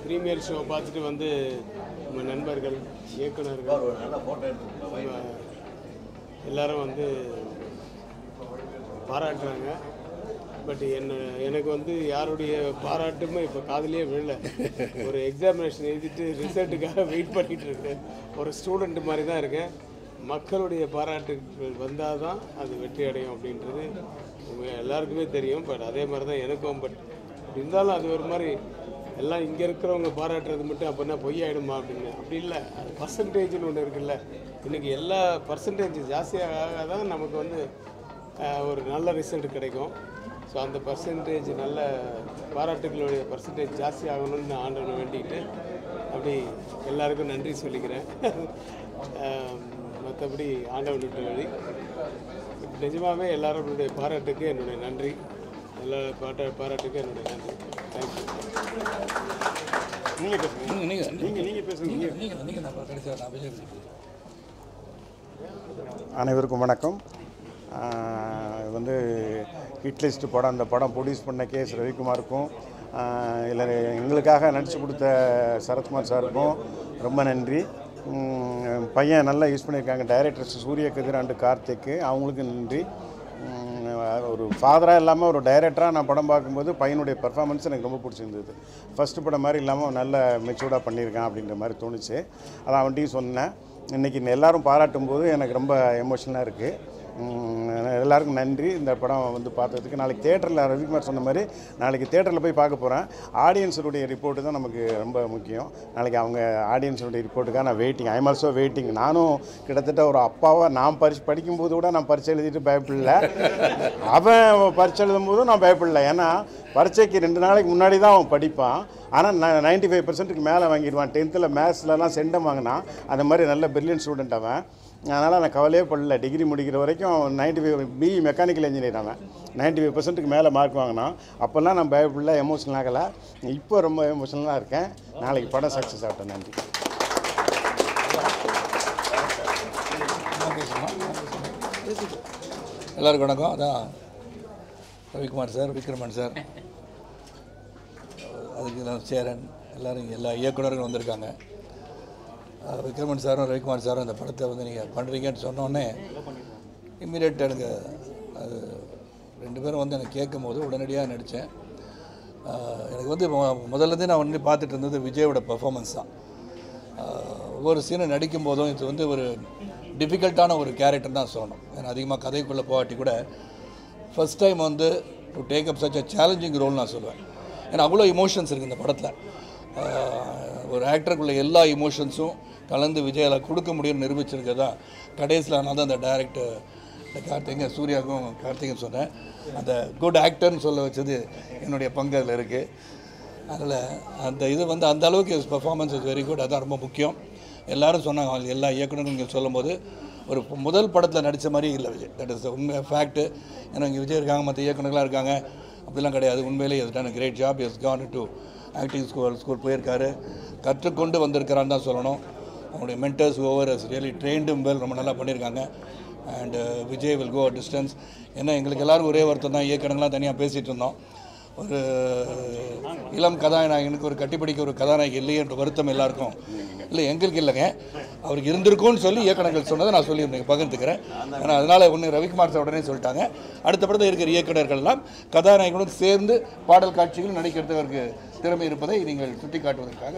Premier show பார்த்துட்டு வந்து நம்ம நண்பர்கள் இயக்குனர்கள் நம்ம எல்லாரும் வந்து பாராட்டுறாங்க பட் என்ன எனக்கு வந்து யாருடைய பாராட்டுமே இப்போ காதுலயே விழல ஒரு எக்ஸாமினேஷன் எழுதிட்டு ரிசல்ட்டுக்காக வெயிட் பண்ணிட்டு இருக்கேன் ஒரு ஸ்டூடெண்ட் மாதிரி தான் இருக்கேன் மக்களுடைய பாராட்டுகள் வந்தால் தான் அது வெற்றி அடையும் அப்படின்றது உங்க எல்லாருக்குமே தெரியும் பட் அதே மாதிரி தான் எனக்கும் பட் இருந்தாலும் அது ஒரு மாதிரி எல்லாம் இங்கே இருக்கிறவங்க பாராட்டுறது மட்டும் அப்படின்னா பொய்யாயிடுமா அப்படின்னு அப்படி இல்லை அது பர்சன்டேஜ்னு ஒன்று இருக்குல்ல இன்னைக்கு எல்லா பர்சன்டேஜ் ஜாஸ்தியாக தான் நமக்கு வந்து ஆஹ், ஒரு நல்ல ரிசல்ட் கிடைக்கும் ஸோ அந்த பர்சன்டேஜ் நல்ல பாராட்டுகளுடைய பர்சன்டேஜ் ஜாஸ்தி ஆகணும்னு நான் ஆண்டவனை வேண்டிக்கிட்டு அப்படி எல்லாருக்கும் நன்றி சொல்லிக்கிறேன் ஆஹ், மற்றபடி ஆண்டவன் விட்ட வழி நிஜமாகவே எல்லாருடைய பாராட்டுக்கு என்னுடைய நன்றி எல்லா பாட்ட பாராட்டுக்கு என்னுடைய நன்றி தேங்க்யூ நீங்கள் பேசுங்க நீங்கள் நீங்கள் நீங்கள் நீங்கள் பேசுங்க நீங்கள் நீங்கள் நீங்கள் நான் கடைசியாக நான் விஜய் அனைவருக்கும் வணக்கம் ஆஹ் இது வந்து ஹிட் லிஸ்ட் படம் அந்த படம் ப்ரொடியூஸ் பண்ண கே எஸ் ரவிக்குமாருக்கும் இல்லை எங்களுக்காக நடித்து கொடுத்த சரத்குமார் சாருக்கும் ரொம்ப நன்றி உம், பையன் நல்லா யூஸ் பண்ணியிருக்காங்க டைரக்டர்ஸ் சூரிய கதிர் அண்டு கார்த்திக்கு அவங்களுக்கு நன்றி உம், ஒரு ஃபாதராக இல்லாமல் ஒரு டைரக்டராக நான் படம் பார்க்கும்போது பையனுடைய பெர்ஃபார்மன்ஸ் எனக்கு ரொம்ப பிடிச்சிருந்தது ஃபஸ்ட்டு படம் மாதிரி இல்லாமல் நல்ல மெச்சூர்டாக பண்ணியிருக்கான் அப்படின்ற மாதிரி தோணுச்சு அதை அவன்கிட்டையும் சொன்னேன் இன்றைக்கி எல்லாரும் பாராட்டும் போது எனக்கு ரொம்ப எமோஷனலாக இருக்குது எல்லாருக்கும் நன்றி இந்த படம் வந்து பார்த்ததுக்கு நாளைக்கு தேட்டரில் ரவிக்குமார் சொன்ன மாதிரி நாளைக்கு தேட்டரில் போய் பார்க்க போகிறேன் ஆடியன்ஸுடைய ரிப்போர்ட்டு தான் நமக்கு ரொம்ப முக்கியம் நாளைக்கு அவங்க ஆடியன்ஸுடைய ரிப்போர்ட்டுக்காக நான் வெயிட்டிங் ஐம் ஆல்சோ வெயிட்டிங் நானும் கிட்டத்தட்ட ஒரு அப்பாவை நான் பரிசு படிக்கும்போது கூட நான் பரிச்சை எழுதிட்டு பயப்படல அவன் பரிச்சை எழுதும் போதும் நான் பயப்படல ஏன்னா பரீட்சைக்கு ரெண்டு நாளைக்கு முன்னாடி தான் அவன் படிப்பான் ஆனால் நான் நைன்ட்டி ஃபைவ் பர்சன்ட்டுக்கு மேலே வாங்கிடுவான் டென்த்தில் மேத்ஸ்லலாம் செண்டம் வாங்கினான் அந்த மாதிரி நல்ல பிரில்லியன்ட் ஸ்டூடெண்ட் அவன் அதனால் நான் கவலையே படல டிகிரி முடிக்கிற வரைக்கும் ninety five BE mechanical engineer அவன் நைன்ட்டி ஃபைவ் பர்சன்ட்டுக்கு மேலே மார்க் வாங்கினான் அப்போல்லாம் நான் பயப்படல எமோஷனல் ஆகலை இப்போ ரொம்ப எமோஷனலாக இருக்கேன் நாளைக்கு படம் சக்ஸஸ் ஆகட்டும் நன்றி எல்லாருக்கும் வணக்கம் அதான் ரவிக்குமார் சார் விக்ரமன் சார் அதுக்கு எல்லாம் சேரன் எல்லாரும் எல்லா இயக்குனர்களும் வந்திருக்காங்க அஹ் விக்ரமன் சாரும் ரவிக்குமார் சாரும் இந்த படத்தை வந்து நீங்கள் பண்ணுறீங்கன்னு சொன்னோடனே இம்மீடியட் எனக்கு அது ரெண்டு பேரும் வந்து எனக்கு கேட்கும் போது உடனடியாக நடித்தேன் எனக்கு வந்து மொ- முதல்லேருந்தே நான் வந்து பார்த்துட்டு இருந்தது விஜயோட பெர்ஃபார்மன்ஸ் தான் ஆஹ் ஒவ்வொரு சீனும் நடிக்கும் போதும் இது வந்து ஒரு டிஃபிகல்ட்டான ஒரு கேரக்டர் தான் சொல்லணும் ஏன்னா அதிகமாக கதைக்குள்ளே போகாட்டி கூட ஃபர்ஸ்ட் டைம் வந்து to take up such a challenging role நான் சொல்லுவேன் ஏன்னா அவ்வளோ இமோஷன்ஸ் இருக்குது இந்த படத்தில் ஒரு ஆக்டருக்குள்ள எல்லா இமோஷன்ஸும் கலந்து விஜயால் கொடுக்க முடியும்னு நிரூபிச்சிருக்கிறது தான் கடைசியில் நான் தான் அந்த டேரக்டர் இந்த கார்த்திகை சூர்யாவுக்கும் கார்த்திகன் சொன்னேன் அந்த குட் ஆக்டர்னு சொல்ல வச்சது என்னுடைய பங்கு அதில் இருக்குது அதில் அந்த இது வந்து அந்த அளவுக்கு பெர்ஃபார்மன்ஸ் இஸ் வெரி குட் அதான் ரொம்ப முக்கியம் எல்லாரும் சொன்னாங்க அவங்க எல்லா இயக்குனரும் இங்கே சொல்லும்போது ஒரு முதல் படத்தில் நடித்த மாதிரி இல்லை விஜய் தட் இஸ் உண்மை ஃபேக்ட்டு ஏன்னா இங்கே விஜய் இருக்காங்க மற்ற இயக்குனர்களாக இருக்காங்க அப்படிலாம் கிடையாது உண்மையிலேயே is done great job is gone to acting school school போயிருக்காரு கற்றுக்கொண்டு வந்திருக்கிறான்னு தான் சொல்லணும் அவங்களுடைய மென்டர்ஸ் ஓவர் இஸ் ரியலி ட்ரெயின்டும் வெல் ரொம்ப நல்லா பண்ணியிருக்காங்க and Vijay will go distance ஏன்னா எங்களுக்கு எல்லாரும் ஒரே ஒருத்தர் தான் இயக்கணங்களாம் தனியாக பேசிகிட்டு இருந்தோம் ஒரு இளம் கதாநாயகனுக்கு ஒரு கட்டிப்பிடிக்க ஒரு கதாநாயகி இல்லையே என்ற வருத்தம் எல்லாருக்கும் இல்லை எங்களுக்கு இல்லைங்க அவருக்கு இருந்திருக்கும்னு சொல்லி இயக்குனர்கள் சொன்னதை நான் சொல்லி உங்களுக்கு பகிர்ந்துக்கிறேன் ஏன்னா அதனால் ஒன்று ரவிக்குமார் சார் உடனே சொல்லிட்டாங்க அடுத்த படத்தில் இருக்கிற இயக்குனர்கள் எல்லாம் கதாநாயகனுடன் சேர்ந்து பாடல் காட்சிகள் நடிக்கிறதுக்கு அவருக்கு திறமை இருப்பதை நீங்கள் சுட்டி காட்டுவதற்காக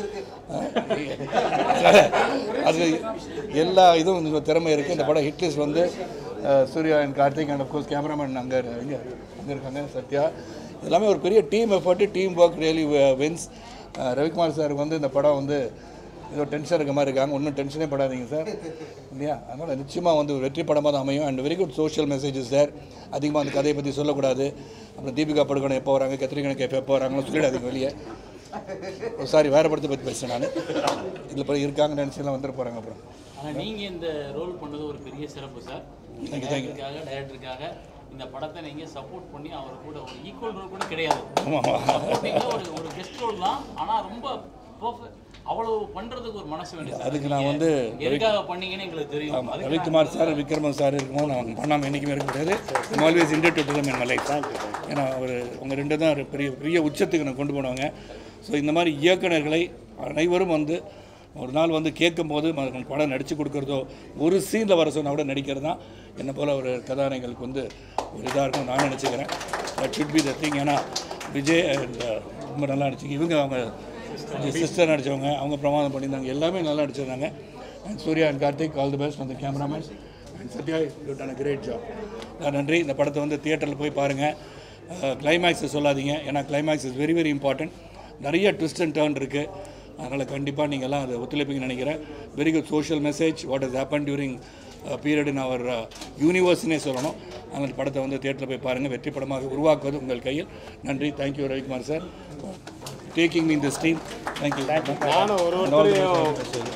அஹ், அது எல்லா இதுவும் கொஞ்சம் திறமை இருக்குது இந்த படம் ஹிட்லிஸ்ட் வந்து அஹ், Suriya and Karthik and of course cameraman அங்கே இங்கே அங்கே இருக்காங்க சத்யா எல்லாமே ஒரு பெரிய team effort team work really wins Ravikumar சாருக்கு வந்து இந்த படம் வந்து ஏதோ டென்ஷன் இருக்க மாதிரி இருக்காங்க ஒன்றும் டென்ஷனே படாதீங்க சார் இல்லையா அதனால் நிச்சயமாக வந்து ஒரு வெற்றி படமாக தான் அமையும் and very good social messages sir அதிகமாக அந்த கதையை பற்றி சொல்லக்கூடாது அப்புறம் தீபிகா படுகோணம் எப்போ வராங்க கத்திரிக்கணக்கு கேஃப் எப்போ வராங்களோ சொல்லிடாதீங்க வெளியே சாரி வேறு படத்தை பற்றி பேசுகிறேன் நான் இதில் இப்போ இருக்காங்கன்னு நினச்சிலாம் வந்துட போகிறாங்க அப்புறம் ஆனால் நீங்கள் இந்த ரோல் பண்ணது ஒரு பெரிய சிறப்பு sir Thank you, thank you. டைரக்டருக்காக டைரக்டருக்காக இந்த படத்தை நீங்கள் சப்போர்ட் பண்ணி அவர் கூட ஒரு ஈக்குவல் ரோல் கூட கிடையாது ஆமாம் Supporting-ல ஒரு ஒரு கெஸ்ட் ரோல் தான் ஆனால் ரொம்ப பர்ஃபெக்ட் அவ்வளவு பண்ணுறதுக்கு ஒரு மனசு வேணும் சார். அதுக்கு நான் வந்து எதுக்காக பண்ணீங்கன்னு எங்களுக்கு தெரியும் ஆமாம் அதுக்கு ரவிக்குமார் சார் விக்ரமன் சார் இருக்கும்போது நான் பண்ணாமல் என்றைக்குமே இருக்க முடியாது always indebted them in my life ஏன்னா ஒரு உங்கள் ரெண்டு தான் ஒரு பெரிய பெரிய உச்சத்துக்கு நான் கொண்டு போனவங்க ஸோ இந்த மாதிரி இயக்குனர்களை அனைவரும் வந்து ஒரு நாள் வந்து கேட்கும்போது ம- படம் நடித்து கொடுக்குறதோ ஒரு சீனில் வர சொன்னால் கூட நடிக்கிறது தான் என்னை போல் ஒரு கதாநாயகங்களுக்கு வந்து ஒரு இதாக இருக்கும் நான் நினச்சிக்கிறேன் that should be the thing ஏன்னா விஜய் and, uh, ரொம்ப நல்லா நடிச்சிங்க இவங்க அவங்க சிஸ்டர் நடித்தவங்க அவங்க பிரமாதம் பண்ணியிருந்தாங்க எல்லாமே நல்லா நடிச்சிருந்தாங்க and Suriya and Karthik all the best அந்த cameraman and Sathya you done a great job நன்றி இந்த படத்தை வந்து தியேட்டரில் போய் பாருங்கள் கிளைமேக்ஸை சொல்லாதீங்க ஏன்னா climax is very very important நிறைய ட்விஸ்ட் அண்ட் டேர்ன் இருக்குது அதனால் கண்டிப்பாக நீங்கள்லாம் அதை ஒத்துழைப்பீங்கன்னு நினைக்கிறேன் very good social message what is happen during period in our யூனிவர்ஸ்னே சொல்லணும் அந்த படத்தை வந்து தியேட்டரில் போய் பாருங்கள் வெற்றி படமாக உருவாக்குவது உங்கள் கையில் நன்றி thank you Ravikumar sir taking mean this team thank you நானும் ஒரு ஒருத்தரையும்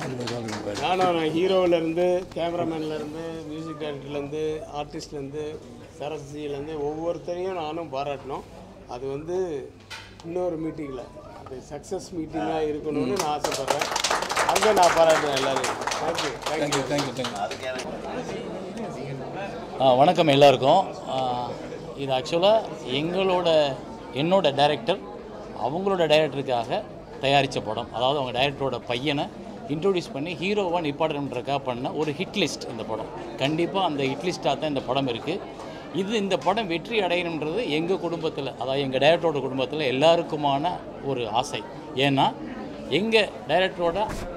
நானும் நான் ஹீரோவிலேருந்து கேமராமேன்லேருந்து மியூசிக் டைரக்டர்லேருந்து ஆர்டிஸ்ட்லேருந்து சரஸ்ஜிலேருந்து ஒவ்வொருத்தரையும் நானும் பாராட்டணும் அது வந்து இன்னொரு மீட்டிங்கில் அது சக்ஸஸ் மீட்டிங்காக இருக்கணும்னு நான் ஆசைப்பட்றேன் அங்கே நான் பாராட்டுறேன் எல்லாரையும் thank you thank you thank you thank you thank you ஆ, வணக்கம் எல்லாருக்கும் ஆ, இது ஆக்சுவலாக எங்களோட என்னோட டைரக்டர் அவங்களோட டைரக்டருக்காக தயாரித்த படம் அதாவது அவங்க டைரக்டரோட பையனை இன்ட்ரோடியூஸ் பண்ணி ஹீரோவாக நிப்பாட்டணுன்றக்காக பண்ண ஒரு ஹிட் லிஸ்ட் இந்த படம் கண்டிப்பாக அந்த ஹிட் லிஸ்ட்டாக தான் இந்த படம் இருக்குது இது இந்த படம் வெற்றி அடையணுன்றது எங்கள் குடும்பத்தில் அதாவது எங்கள் டைரக்டரோட குடும்பத்தில் எல்லாருக்குமான ஒரு ஆசை ஏன்னா எங்கள் டைரக்டரோட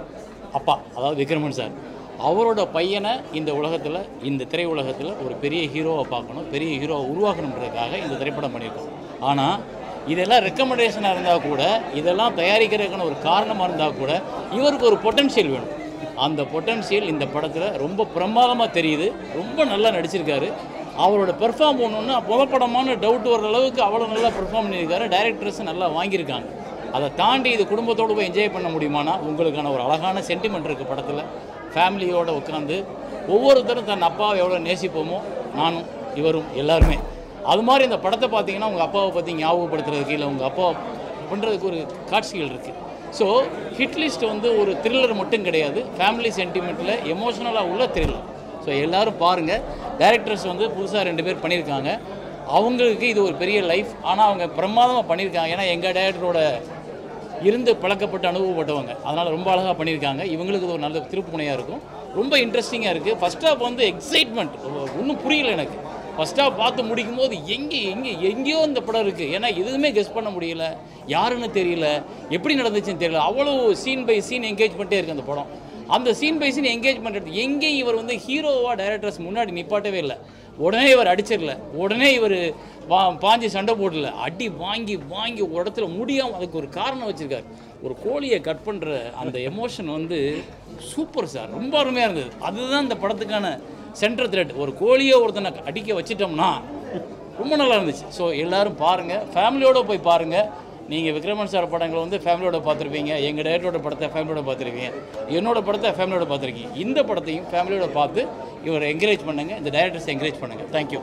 அப்பா அதாவது விக்ரமன் சார் அவரோட பையனை இந்த உலகத்தில் இந்த திரை உலகத்தில் ஒரு பெரிய ஹீரோவை பார்க்கணும் பெரிய ஹீரோவை உருவாக்கணுன்றதுக்காக இந்த திரைப்படம் பண்ணியிருக்கோம் ஆனால் இதெல்லாம் ரெக்கமெண்டேஷனாக இருந்தால் கூட இதெல்லாம் தயாரிக்கிறதுக்கான ஒரு காரணமாக இருந்தால் கூட இவருக்கு ஒரு பொட்டன்ஷியல் வேணும் அந்த பொட்டன்ஷியல் இந்த படத்தில் ரொம்ப பிரமாதமாக தெரியுது ரொம்ப நல்லா நடிச்சிருக்காரு அவரோட பெர்ஃபார்ம் பண்ணணுன்னா புலப்படமான டவுட் வர அளவுக்கு அவ்வளோ நல்லா பெர்ஃபார்ம் பண்ணியிருக்காரு டைரக்டர்ஸ் நல்லா வாங்கியிருக்காங்க அதை தாண்டி இது குடும்பத்தோடு போய் என்ஜாய் பண்ண முடியுமானா உங்களுக்கான ஒரு அழகான சென்டிமெண்ட் இருக்குது படத்தில் ஃபேமிலியோடு உட்காந்து ஒவ்வொருத்தரும் தன் அப்பாவை எவ்வளோ நேசிப்போமோ நானும் இவரும் எல்லாருமே அது மாதிரி இந்த படத்தை பார்த்தீங்கன்னா உங்கள் அப்பாவை பற்றி ஞாபகப்படுத்துறதுக்கு இல்லை உங்கள் அப்பா பண்ணுறதுக்கு ஒரு காட்சிகள் இருக்குது ஸோ ஹிட் லிஸ்ட் வந்து ஒரு த்ரில்லர் மட்டும் கிடையாது ஃபேமிலி சென்டிமெண்ட்டில் எமோஷனலாக உள்ள த்ரில்லர் ஸோ எல்லாரும் பாருங்கள் டைரக்டர்ஸ் வந்து புதுசாக ரெண்டு பேர் பண்ணியிருக்காங்க அவங்களுக்கு இது ஒரு பெரிய லைஃப் ஆனால் அவங்க பிரமாதமாக பண்ணியிருக்காங்க ஏன்னா எங்கள் டைரக்டரோட இருந்து பழக்கப்பட்டு அனுபவப்பட்டவங்க அதனால் ரொம்ப அழகாக பண்ணியிருக்காங்க இவங்களுக்கு இது ஒரு நல்ல திருப்புமுனையாக இருக்கும் ரொம்ப இன்ட்ரெஸ்டிங்காக இருக்குது ஃபஸ்ட் ஹாஃப் வந்து எக்ஸைட்மெண்ட் ஒன்றும் புரியல எனக்கு ஃபஸ்ட் ஹாஃப் பார்த்து முடிக்கும் போது எங்கே எங்கே எங்கேயோ இந்த படம் இருக்குது ஏன்னா எதுவுமே கெஸ் பண்ண முடியல யாருன்னு தெரியல எப்படி நடந்துச்சுன்னு தெரியல அவ்வளோ சீன் பை சீன் என்கேஜ் பண்ணிட்டே இருக்குது அந்த படம் அந்த சீன் பை சீன் என்கேஜ்மெண்ட் எடுத்து எங்கேயும் இவர் வந்து ஹீரோவாக டைரக்டர்ஸ் முன்னாடி நிப்பாட்டவே இல்லை உடனே இவர் அடிச்சிடல உடனே இவர் வா பாஞ்சு சண்டை போடல அடி வாங்கி வாங்கி ஒரு இடத்துல முடியாமல் அதுக்கு ஒரு காரணம் வச்சுருக்காரு ஒரு கோழியை கட் பண்ணுற அந்த எமோஷன் வந்து சூப்பர் சார் ரொம்ப அருமையாக இருந்தது அதுதான் இந்த படத்துக்கான சென்டர் த்ரெட் ஒரு கோழியை ஒருத்தனை அடிக்க வச்சிட்டோம்னா ரொம்ப நல்லா இருந்துச்சு ஸோ எல்லாரும் பாருங்கள் ஃபேமிலியோடு போய் பாருங்கள் நீங்கள் விக்ரமன் சார் படங்களை வந்து ஃபேமிலியோட பார்த்துருப்பீங்க எங்கள் டேரக்டரோட படத்தை ஃபேமிலியோட பார்த்துருப்பீங்க என்னோட படத்தை ஃபேமிலியோட பார்த்துருக்கீங்க இந்த படத்தையும் ஃபேமிலியோட பார்த்து இவரை என்கரேஜ் பண்ணுங்கள் இந்த டைரக்டர்ஸ் என்கரேஜ் பண்ணுங்கள் தேங்க்யூ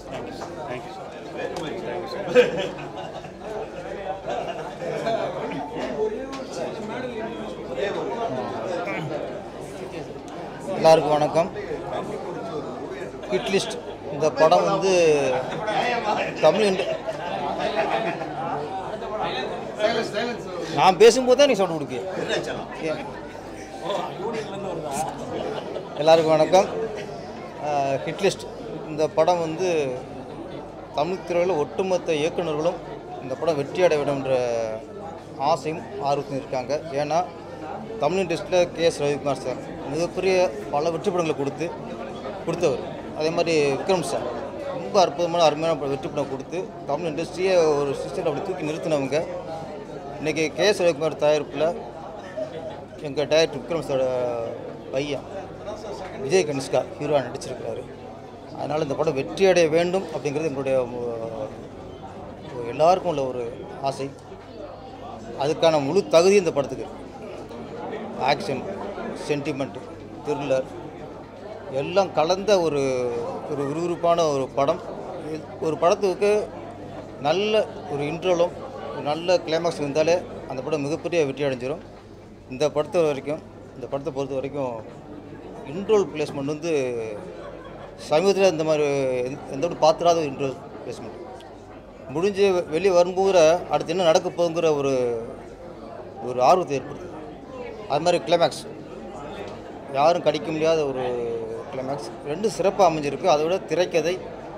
எல்லாருக்கும் வணக்கம் ஹிட் லிஸ்ட் இந்த படம் வந்து தமிழ் இண்ட- நான் பேசும்போது தான் நீ சொல்ல கொடுக்கு எல்லாருக்கும் வணக்கம் ஹிட் லிஸ்ட் இந்த படம் வந்து தமிழ் திரையில் ஒட்டுமொத்த இயக்குனர்களும் இந்த படம் வெற்றி அடைய வேண்டும்ன்ற ஆசையும் ஆர்வத்தையும் இருக்காங்க ஏன்னா தமிழ் இண்டஸ்ட்ரியில் கே எஸ் ரவிக்குமார் சார் மிகப்பெரிய பல வெற்றி படங்களை கொடுத்து கொடுத்தவர் அதே மாதிரி விக்ரம் சார் ரொம்ப அற்புதமான அருமையான ப- வெற்றி படம் கொடுத்து தமிழ் இண்டஸ்ட்ரியை ஒரு சிஸ்டர் அப்படி தூக்கி நிறுத்தினவங்க இன்றைக்கி கே எஸ் ரவிக்குமார் தயாரிப்பில் எங்கள் டைரக்டர் விக்ரம் சாரோட பையன் விஜய் கனிஷ்கா ஹீரோவாக நடிச்சிருக்கிறாரு அதனால் இந்த படம் வெற்றி அடைய வேண்டும் அப்படிங்கிறது எங்களுடைய அஹ், எல்லாருக்கும் உள்ள ஒரு ஆசை அதுக்கான முழு தகுதி இந்த படத்துக்கு ஆக்ஷன் சென்டிமெண்ட் த்ரில்லர் எல்லாம் கலந்த ஒரு ஒரு விறுவிறுப்பான ஒரு படம் இது- ஒரு படத்துக்கு நல்ல ஒரு இன்ட்ரோலும் ஒரு நல்ல கிளைமாக்ஸ் இருந்தாலே அந்த படம் மிகப்பெரிய வெற்றி அடைஞ்சிரும் இந்த படத்தை வரைக்கும் இந்த படத்தை பொறுத்த வரைக்கும் இன்ட்ரோல் பிளேஸ்மெண்ட் வந்து சமீபத்தில் இந்த மாதிரி எந்த- எந்த ஒரு பார்த்துடாத இன்ட்ரோல் பிளேஸ்மெண்ட் முடிஞ்சு வெளியே வரும்போது அடுத்து என்ன நடக்க போகுங்கிற ஒரு ஒரு ஆர்வத்தை ஏற்படுத்துது அது மாதிரி கிளைமேக்ஸ் யாரும் கடிக்க முடியாத ஒரு கிளைமேக்ஸ் ரெண்டும் சிறப்பாக அமைஞ்சிருக்கு அதை விட திரைக்கதை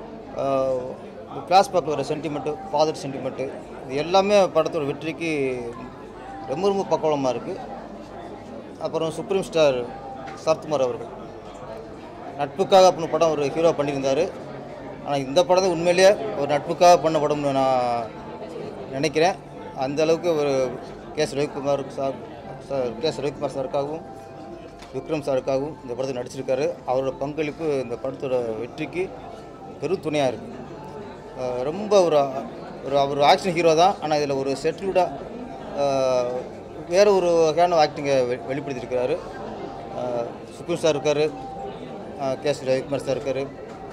கிளாஸ் பார்க்க வர சென்டிமெண்ட்டு ஃபாதர் சென்டிமெண்ட்டு இது எல்லாமே படத்தோட வெற்றிக்கு ரொம்ப ரொம்ப பக்கவலமாக இருக்குது அப்புறம் சுப்ரீம் ஸ்டார் சரத்குமார் அவர்கள் நட்புக்காக அப்படின்னு படம் ஒரு ஹீரோ பண்ணியிருந்தார் ஆனால் இந்த படம் தான் உண்மையிலேயே ஒரு நட்புக்காக பண்ண படம்னு நான் நினைக்கிறேன் அந்த அளவுக்கு ஒரு K S Ravikumar sir sir K S Ravikumar சாருக்காகவும் விக்ரம் சாருக்காகவும் இந்த படத்தில் நடிச்சிருக்காரு அவரோட பங்களிப்பு இந்த படத்தோட வெற்றிக்கு பெரும் துணையாக இருக்குது ரொம்ப ஒரு ஒரு அவர் ஆக்ஷன் ஹீரோ தான் ஆனால் இதில் ஒரு செட்டில்டாக வேறு ஒரு வகையான ஆக்டிங்கை வெ வெளிப்படுத்தியிருக்கிறாரு சுப்ரீம் சார் இருக்கார் கே எஸ் ரவிக்குமார் சார் இருக்கார்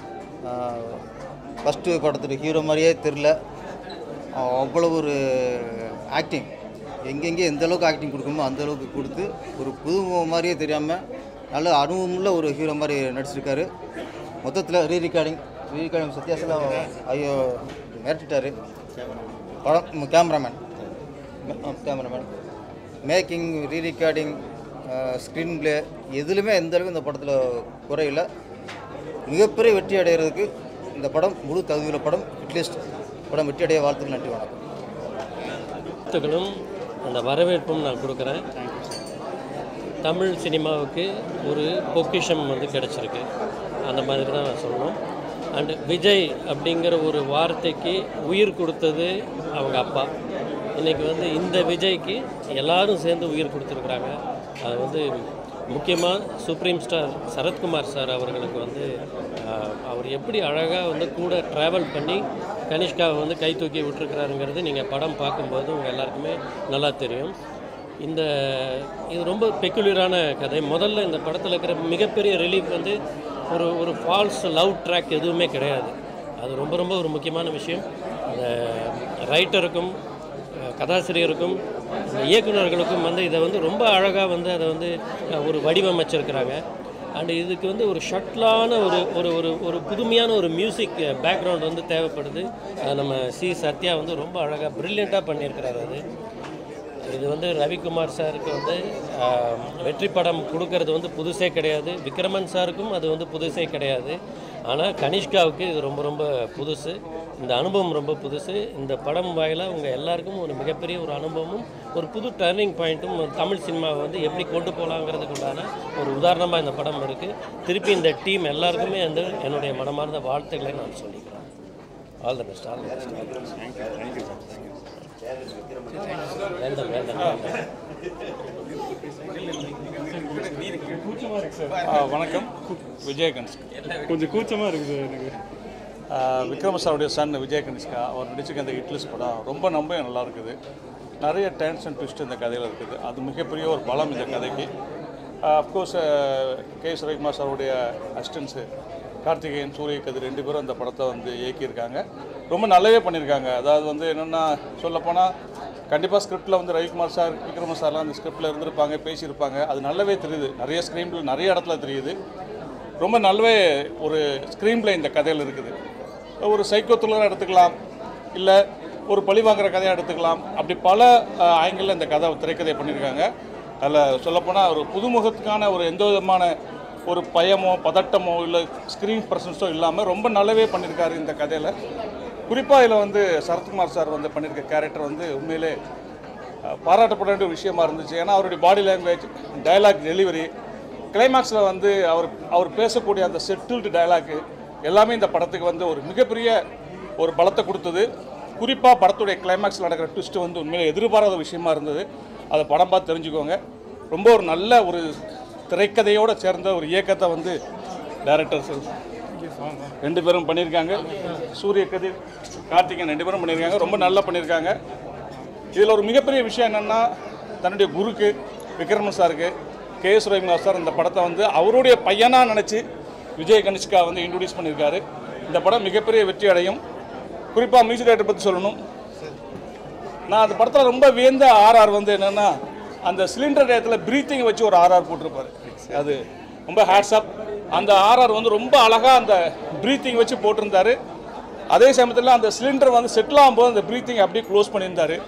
ஃபஸ்ட்டு படத்தோட ஹீரோ மாதிரியே தெரில அவ்வளோ ஒரு ஆக்டிங் எங்கெங்கே எந்த அளவுக்கு ஆக்டிங் கொடுக்கணுமோ அந்த அளவுக்கு கொடுத்து ஒரு புது மாதிரியே தெரியாமல் நல்ல அனுபவமுள்ள ஒரு ஹீரோ மாதிரி நடிச்சிருக்காரு மொத்தத்தில் ரீ ரெக்கார்டிங் ரீ ரெக்கார்டிங் சத்யாசலாம் ஐயோ மிரட்டிட்டாரு படம் cameraman cameraman making re recording screen play எதுலையுமே எந்த அளவுக்கு இந்த படத்தில் குறையில்லை மிகப்பெரிய வெற்றி அடைகிறதுக்கு இந்த படம் முழு தகுதியுள்ள படம் அட்லீஸ்ட் படம் வெற்றி அடைய வாழ்த்துக்கள் நன்றி வணக்கம் வாழ்த்துக்களும் அந்த வரவேற்பும் நான் கொடுக்குறேன் தமிழ் சினிமாவுக்கு ஒரு பொக்கிஷம் வந்து கிடச்சிருக்கு அந்த மாதிரி தான் நான் சொல்லணும் அண்டு விஜய் அப்படிங்கிற ஒரு வார்த்தைக்கு உயிர் கொடுத்தது அவங்க அப்பா இன்றைக்கி வந்து இந்த விஜய்க்கு எல்லாரும் சேர்ந்து உயிர் கொடுத்துருக்குறாங்க அது வந்து முக்கியமாக சுப்ரீம் ஸ்டார் சரத்குமார் சார் அவர்களுக்கு வந்து ஆஹ், அவர் எப்படி அழகாக வந்து கூட ட்ராவல் பண்ணி கனிஷ்காவை வந்து கை தூக்கி விட்டுருக்கிறாருங்கிறது நீங்கள் படம் பார்க்கும்போது உங்கள் எல்லாருக்குமே நல்லா தெரியும் இந்த இது ரொம்ப பெக்குலியரான கதை முதல்ல இந்த படத்தில் இருக்கிற மிகப்பெரிய ரிலீஃப் வந்து ஒரு ஒரு ஃபால்ஸ் லவ் ட்ராக் எதுவுமே கிடையாது அது ரொம்ப ரொம்ப ஒரு முக்கியமான விஷயம் அந்த ரைட்டருக்கும் அஹ், கதாசிரியருக்கும் இந்த இயக்குனர்களுக்கும் வந்து இதை வந்து ரொம்ப அழகாக வந்து அதை வந்து அஹ், ஒரு வடிவமைச்சிருக்கிறாங்க அண்ட் இதுக்கு வந்து ஒரு ஷட்லான ஒரு ஒரு ஒரு ஒரு புதுமையான ஒரு மியூசிக் பேக்ரவுண்ட் வந்து தேவைப்படுது அது நம்ம சி சத்யா வந்து ரொம்ப அழகாக ப்ரில்லியண்ட்டாக பண்ணியிருக்கிறாரு அது இது வந்து ரவிக்குமார் சாருக்கு வந்து ஆஹ், வெற்றி படம் கொடுக்கறது வந்து புதுசே கிடையாது விக்ரமன் சாருக்கும் அது வந்து புதுசே கிடையாது ஆனால் கனிஷ்காவுக்கு இது ரொம்ப ரொம்ப புதுசு இந்த அனுபவம் ரொம்ப புதுசு இந்த படம் வாயிலாக உங்கள் எல்லாருக்கும் ஒரு மிகப்பெரிய ஒரு அனுபவமும் ஒரு புது டர்னிங் பாயிண்ட்டும் தமிழ் சினிமாவை வந்து எப்படி கொண்டு போகலாங்கிறதுக்கு உண்டான ஒரு உதாரணமாக இந்த படம் இருக்குது திருப்பி இந்த டீம் எல்லாருக்குமே வந்து என்னுடைய மனமார்ந்த வாழ்த்துக்களை நான் சொல்லிக்கிறேன் all the best all the best வேண்டாம் வேண்டாம் வேண்டாம் ஆ, வணக்கம் விஜயகன்ஸ் கொஞ்சம் கூச்சமாக இருக்குது எனக்கு விக்ரம சாருடைய சன் விஜயகன்ஸ்கா அவர் நடிச்சிருக்க அந்த இட்லிஸ் படம் ரொம்ப நம்ப நல்லா இருக்குது நிறைய டேன்ஸ் அண்ட் ட்விஸ்ட் இந்த கதையில் இருக்குது அது மிகப்பெரிய ஒரு பலம் இந்த கதைக்கு அஃப்கோர்ஸ் கே எஸ் ரவிக்குமார் சாருடைய அசிஸ்டன்ஸு கார்த்திகேயன் சூரிய கதிர் ரெண்டு பேரும் அந்த படத்தை வந்து இயக்கியிருக்காங்க ரொம்ப நல்லாவே பண்ணியிருக்காங்க அதாவது வந்து என்னென்னா சொல்லப்போனால் கண்டிப்பாக ஸ்கிரிப்டில் வந்து ரவிக்குமார் சார் விக்ரம சார்லாம் அந்த ஸ்கிரிப்டில் இருந்திருப்பாங்க பேசியிருப்பாங்க அது நல்லாவே தெரியுது நிறைய ஸ்க்ரீனில் நிறைய இடத்துல தெரியுது ரொம்ப நல்லாவே ஒரு ஸ்க்ரீன் பிளே இந்த கதையில் இருக்குது ஒரு சைக்கோ த்ரில்லராக எடுத்துக்கலாம் இல்லை ஒரு பழி வாங்குற கதையாக எடுத்துக்கலாம் அப்படி பல ஆங்கிளில் இந்த கதை திரைக்கதை பண்ணியிருக்காங்க அதில் சொல்லப்போனால் ஒரு புதுமுகத்துக்கான ஒரு எந்த விதமான ஒரு பயமோ பதட்டமோ இல்லை ஸ்க்ரீன் ப்ரெசன்ஸோ இல்லாமல் ரொம்ப நல்லாவே பண்ணியிருக்காரு இந்த கதையில் குறிப்பாக இதில் வந்து சரத்குமார் சார் வந்து பண்ணியிருக்க கேரக்டர் வந்து உண்மையிலே அஹ், பாராட்டப்பட வேண்டிய ஒரு விஷயமா இருந்துச்சு ஏன்னா அவருடைய பாடி லாங்குவேஜ் டயலாக் டெலிவரி கிளைமேக்ஸில் வந்து அவர் அவர் பேசக்கூடிய அந்த செட்டில்டு டயலாக்கு எல்லாமே இந்த படத்துக்கு வந்து ஒரு மிகப்பெரிய ஒரு பலத்தை கொடுத்தது குறிப்பாக படத்துடைய கிளைமேக்ஸில் நடக்கிற ட்விஸ்ட் வந்து உண்மையிலே எதிர்பாராத விஷயமா இருந்தது அதை படம் பார்த்து தெரிஞ்சுக்கோங்க ரொம்ப ஒரு நல்ல ஒரு திரைக்கதையோடு சேர்ந்த ஒரு இயக்கத்தை வந்து டேரக்டர்ஸ் ரெண்டு பேரும் பண்ணியிருக்காங்க சூரிய கதிர் கார்த்திகேயன் ரெண்டு பேரும் பண்ணியிருக்காங்க ரொம்ப நல்லா பண்ணியிருக்காங்க இதில் ஒரு மிகப்பெரிய விஷயம் என்னென்னா தன்னுடைய குருக்கு விக்ரமன் சாருக்கு கே எஸ் ரவிகுமார் சார் இந்த படத்தை வந்து அவருடைய பையனாக நினச்சி விஜய் கனிஷ்கா வந்து இன்ட்ரடியூஸ் பண்ணியிருக்காரு இந்த படம் மிகப்பெரிய வெற்றி அடையும் குறிப்பாக மியூசிக் டைரக்டர் பற்றி சொல்லணும் நான் அந்த படத்தில் ரொம்ப வியந்த ஆர்ஆர் வந்து என்னென்னா அந்த சிலிண்டர் டயத்தில் ப்ரீத்திங் வச்சு ஒரு ஆர்ஆர் போட்டிருப்பாரு அது ரொம்ப ஹேட்ஸ் அப் அந்த ஆர்ஆர் வந்து ரொம்ப அழகாக அந்த ப்ரீத்திங் வச்சு போட்டிருந்தாரு அதே சமயத்தில் அந்த சிலிண்டர் வந்து செட்டில் ஆகும்போது அந்த ப்ரீத்திங் அப்படியே க்ளோஸ் பண்ணியிருந்தாரு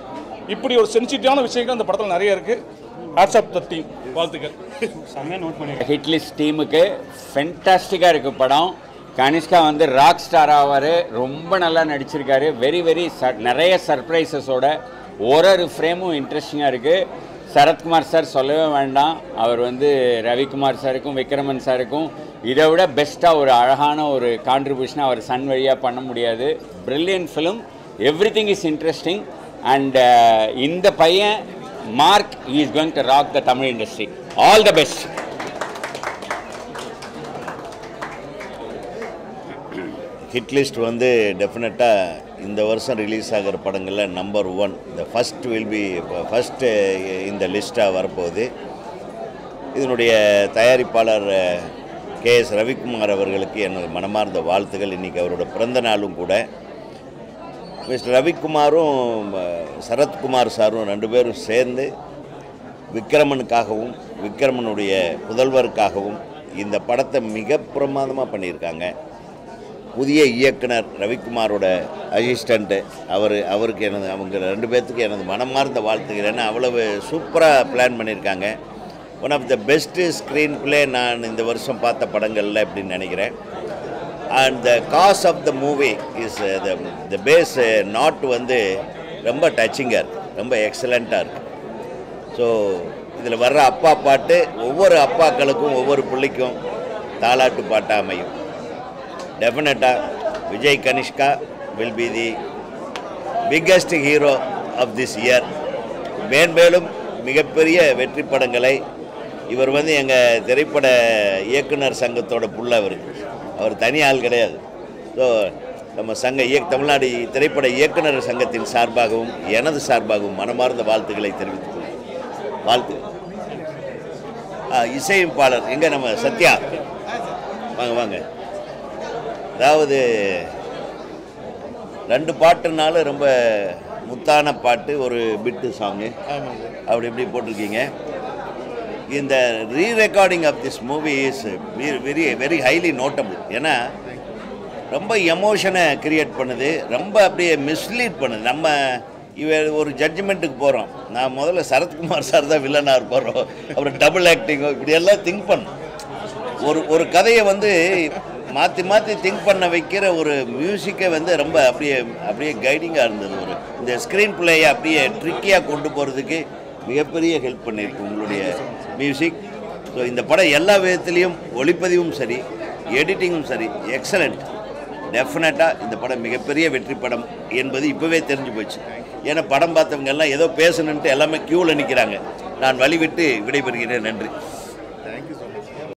இப்படி ஒரு சென்சிட்டிவான விஷயங்கள் அந்த படத்தில் நிறைய இருக்குது ஹேட்ஸ் ஆஃப் த டீம் வாழ்த்துக்கள் செம்மையாக நோட் பண்ணி ஹிட் லிஸ்ட் டீமுக்கு ஃபென்டாஸ்டிக்காக இருக்குது படம் கனிஷ்கா வந்து ராக் ஸ்டார் ஆவார் ரொம்ப நல்லா நடிச்சிருக்காரு வெரி வெரி ச நிறைய சர்ப்ரைசஸோட ஒரு ஒரு ஃப்ரேமும் இன்ட்ரெஸ்டிங்காக இருக்குது சரத்குமார் சார் சொல்லவே வேண்டாம் அவர் வந்து ரவிக்குமார் சாருக்கும் விக்ரமன் சாருக்கும் இதை விட பெஸ்ட்டாக ஒரு அழகான ஒரு கான்ட்ரிபியூஷனை அவர் சன் வழியாக பண்ண முடியாது brilliant film every thing is interesting and இந்த பையன் mark is going to rock the Tamil industry all the best hit list வந்து டெஃபினட்டாக இந்த வருஷம் ரிலீஸ் ஆகிற படங்களில் நம்பர் ஒன் இந்த ஃபஸ்ட் வில் பி ஃபஸ்ட்டு இந்த லிஸ்ட்டாக வரப்போகுது இதனுடைய தயாரிப்பாளர் கே எஸ் ரவிக்குமார் அவர்களுக்கு எனது மனமார்ந்த வாழ்த்துக்கள் இன்றைக்கி அவரோட பிறந்த நாளும் கூட மிஸ்டர் ரவிக்குமாரும் அஹ், சரத்குமார் சாரும் ரெண்டு பேரும் சேர்ந்து விக்ரமனுக்காகவும் விக்ரமனுடைய புதல்வருக்காகவும் இந்த படத்தை மிக பிரமாதமாக பண்ணியிருக்காங்க புதிய இயக்குனர் ரவிக்குமாரோட அசிஸ்டண்ட்டு அவர் அவருக்கு எனது அவங்க ரெண்டு பேர்த்துக்கு எனது மனமார்ந்த வாழ்த்துக்கள் ஏன்னா அவ்வளவு சூப்பராக பிளான் பண்ணியிருக்காங்க one of the best screen play நான் இந்த வருஷம் பார்த்த படங்களில் அப்படின்னு நினைக்கிறேன் and the cause of the movie is the the base not வந்து ரொம்ப டச்சிங்காக இருக்குது ரொம்ப எக்ஸலண்ட்டாக இருக்குது ஸோ இதில் வர்ற அப்பா பாட்டு ஒவ்வொரு அப்பாக்களுக்கும் ஒவ்வொரு பிள்ளைக்கும் தாலாட்டு பாட்டாக அமையும் டெஃபினட்டாக Vijay Kanishka will be the biggest hero of this year மேன்மேலும் மிகப்பெரிய வெற்றி படங்களை இவர் வந்து எங்கள் திரைப்பட இயக்குனர் சங்கத்தோட புள்ள அவர் அவர் தனி ஆள் கிடையாது ஸோ நம்ம சங்க இயக் தமிழ்நாடு திரைப்பட இயக்குனர் சங்கத்தின் சார்பாகவும் எனது சார்பாகவும் மனமார்ந்த வாழ்த்துக்களை தெரிவித்துக் கொள்கிறேன் வாழ்த்து ஆ, இசையமைப்பாளர் எங்கே நம்ம சத்யா வாங்க வாங்க அதாவது ரெண்டு பாட்டுனாலும் ரொம்ப முத்தான பாட்டு ஒரு பிட்டு சாங்கு அப்படி இப்படி போட்டிருக்கீங்க இந்த re recording of this movie is very very highly notable ஏன்னா ரொம்ப எமோஷனை கிரியேட் பண்ணுது ரொம்ப அப்படியே மிஸ்லீட் பண்ணுது நம்ம இவ ஒரு ஜட்ஜ்மெண்ட்டுக்கு போகிறோம் நான் முதல்ல சரத்குமார் சார் தான் வில்லனாக இருப்பாரோ அப்புறம் டபுள் ஆக்டிங்கோ இப்படியெல்லாம் திங்க் பண்ணும் ஒரு ஒரு கதையை வந்து மாற்றி மாற்றி திங்க் பண்ண வைக்கிற ஒரு மியூசிக்கை வந்து ரொம்ப அப்படியே அப்படியே கைடிங்காக இருந்தது ஒரு இந்த ஸ்க்ரீன் பிளேயை அப்படியே ட்ரிக்கியாக கொண்டு போகிறதுக்கு மிகப்பெரிய ஹெல்ப் பண்ணியிருக்கு உங்களுடைய மியூசிக் ஸோ இந்த படம் எல்லா விதத்துலேயும் ஒளிப்பதிவும் சரி எடிட்டிங்கும் சரி எக்ஸலண்ட் டெஃபினட்டாக இந்த படம் மிகப்பெரிய வெற்றி படம் என்பது இப்போவே தெரிஞ்சு போச்சு ஏன்னா படம் பார்த்தவங்க எல்லாம் ஏதோ பேசணுன்ட்டு எல்லாமே க்யூவில் நிற்கிறாங்க நான் வழிவிட்டு விடைபெறுகிறேன் நன்றி